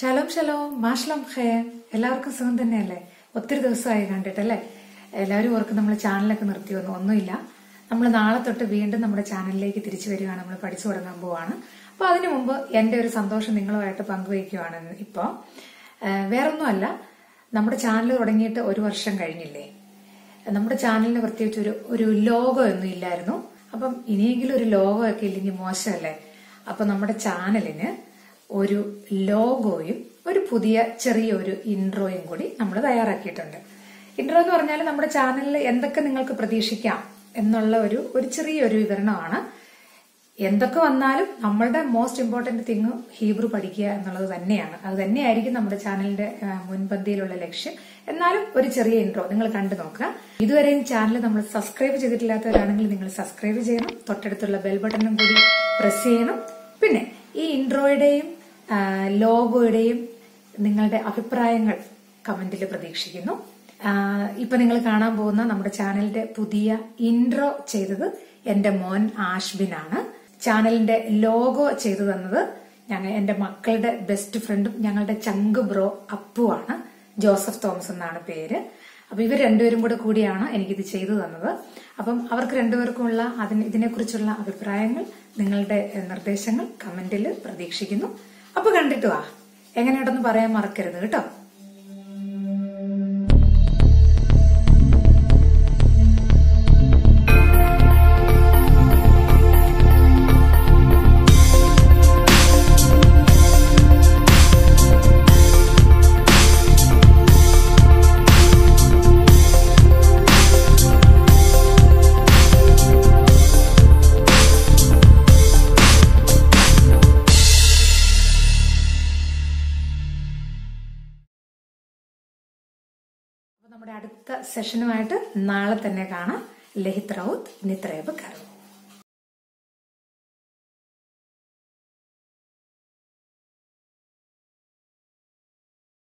Shalom Shalom മാഷലോം ഖേ എല്ലാവർക്കും സുഖം തന്നെയല്ലേ ഒത്തിരി ദിവസമായി കണ്ടിട്ടല്ലേ എല്ലാവരും ഓർക്കും നമ്മൾ ചാനലൊക്കെ നിർത്തി വന്നു ഒന്നുമില്ല നമ്മൾ നാളെ തൊട്ട് വീണ്ടും നമ്മുടെ ചാനലിലേക്ക് തിരിച്ചു വരികയാണ് നമ്മൾ പഠിച്ചു തുടങ്ങാൻ പോവാണ് അപ്പൊ അതിനു മുമ്പ് എന്റെ ഒരു സന്തോഷം നിങ്ങളുമായിട്ട് പങ്കുവയ്ക്കുവാണ് ഇപ്പോ വേറൊന്നുമല്ല നമ്മുടെ ചാനൽ തുടങ്ങിയിട്ട് ഒരു വർഷം കഴിഞ്ഞില്ലേ നമ്മുടെ ചാനലിന് പ്രത്യേകിച്ച് ഒരു ഒരു ലോഗോ ഒന്നും ഇല്ലായിരുന്നു അപ്പം ഇനിയെങ്കിലും ഒരു ലോഗോ ഒക്കെ ഇല്ലെങ്കിൽ മോശമല്ലേ അപ്പൊ നമ്മുടെ ചാനലിന് ഒരു ലോഗോയും ഒരു പുതിയ ചെറിയൊരു ഇൻട്രോയും കൂടി നമ്മൾ തയ്യാറാക്കിയിട്ടുണ്ട് ഇൻട്രോ എന്ന് പറഞ്ഞാൽ നമ്മുടെ ചാനലിൽ എന്തൊക്കെ നിങ്ങൾക്ക് പ്രതീക്ഷിക്കാം എന്നുള്ള ഒരു ഒരു ചെറിയൊരു വിവരണമാണ് എന്തൊക്കെ വന്നാലും നമ്മളുടെ മോസ്റ്റ് ഇമ്പോർട്ടന്റ് തിങ് ഹീബ്രു പഠിക്കുക എന്നുള്ളത് തന്നെയാണ് അത് തന്നെയായിരിക്കും നമ്മുടെ ചാനലിന്റെ ആ, മുൻപന്തിയിലുള്ള ലക്ഷ്യം എന്നാലും ഒരു ചെറിയ ഇൻട്രോ നിങ്ങൾ കണ്ടു നോക്കുക ഇതുവരെയും ചാനൽ നമ്മൾ സബ്സ്ക്രൈബ് ചെയ്തിട്ടില്ലാത്തവരാണെങ്കിൽ നിങ്ങൾ സബ്സ്ക്രൈബ് ചെയ്യണം തൊട്ടടുത്തുള്ള ബെൽ ബട്ടണും കൂടി പ്രസ് ചെയ്യണം പിന്നെ ഈ ഇൻട്രോയുടെയും ആ, ലോഗോയുടെയും നിങ്ങളുടെ അഭിപ്രായങ്ങൾ കമന്റിൽ പ്രതീക്ഷിക്കുന്നു ആ, ഇപ്പൊ നിങ്ങൾ കാണാൻ പോകുന്ന നമ്മുടെ ചാനലിന്റെ പുതിയ ഇൻട്രോ ചെയ്തത് എന്റെ മോൻ ആഷ്ബിൻ ആണ് ചാനലിന്റെ ലോഗോ ചെയ്തു തന്നത് ഞങ്ങൾ എന്റെ മക്കളുടെ ബെസ്റ്റ് ഫ്രണ്ടും ഞങ്ങളുടെ ചങ്ക് ബ്രോ അപ്പുവാണ് ജോസഫ് തോമസ് എന്നാണ് പേര് അപ്പൊ ഇവർ രണ്ടുപേരും കൂടെ കൂടിയാണ് എനിക്കിത് ചെയ്തു തന്നത് അപ്പം അവർക്ക് രണ്ടുപേർക്കുമുള്ള അതിന് ഇതിനെക്കുറിച്ചുള്ള അഭിപ്രായങ്ങൾ നിങ്ങളുടെ എഹ്, നിർദ്ദേശങ്ങൾ കമന്റിൽ പ്രതീക്ഷിക്കുന്നു അപ്പൊ കണ്ടിട്ട് വാ എങ്ങനെയുണ്ടെന്ന് പറയാൻ മറക്കരുത് കേട്ടോ അപ്പൊ നമ്മുടെ അടുത്ത സെഷനുമായിട്ട് നാളെ തന്നെ കാണാം ലഹിത് റൌത്ത് നിത്രയബ് കറവ്